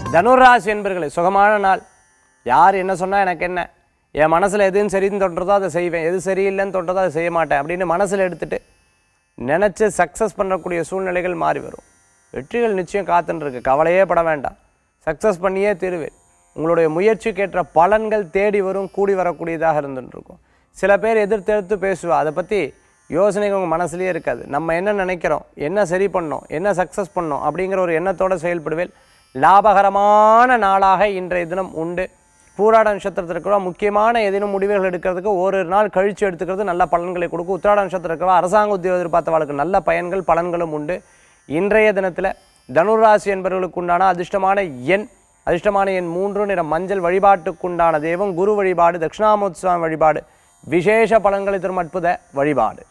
தனுராசி என்பர்களே சுகமான நாள் யார் என்ன சொன்னால் எனக்கு என்ன என் மனசில் எதுவும் சரின்னு தோன்றதோ அதை செய்வேன் எது சரியில்லைன்னு தோன்றதோ அதை செய்ய மாட்டேன் அப்படின்னு மனசில் எடுத்துட்டு நினச்சி சக்ஸஸ் பண்ணக்கூடிய சூழ்நிலைகள் மாறி வரும் வெற்றிகள் நிச்சயம் காத்துன்னு இருக்கு கவலையே பட வேண்டாம் சக்ஸஸ் பண்ணியே தீருவேன் உங்களுடைய முயற்சிக்கேற்ற பலன்கள் தேடி வரும் கூடி வரக்கூடியதாக இருந்துட்டு இருக்கும் சில பேர் எதிர்த்து எதிர்த்து பேசுவா அதை பற்றி யோசனைகள் உங்கள் மனசுலயே இருக்காது நம்ம என்ன நினைக்கிறோம் என்ன சரி பண்ணோம் என்ன சக்ஸஸ் பண்ணோம் அப்படிங்கிற ஒரு எண்ணத்தோட செயல்படுவேன் லாபகரமான நாளாக இன்றைய தினம் உண்டு பூராட நட்சத்திரத்திற்குள்ள முக்கியமான ஏதேனும் முடிவுகள் எடுக்கிறதுக்கு ஒரு நாள் கழிச்சு எடுத்துக்கிறது நல்ல பலன்களை கொடுக்கும் உத்திராட நட்சத்திரம் இருக்கிறவா அரசாங்க உத்தியோகம் எதிர்பார்த்தவர்களுக்கு நல்ல பயன்கள் பலன்களும் உண்டு இன்றைய தினத்தில் தனுராசி என்பவர்களுக்கு உண்டான அதிர்ஷ்டமான எண் அதிர்ஷ்டமான எண் மூன்று நிற மஞ்சள் வழிபாட்டுக்குண்டான தெய்வம் குரு வழிபாடு தட்சிணாமூர்த்தி சுவாமி வழிபாடு விசேஷ பலன்களை தரும் அற்புத வழிபாடு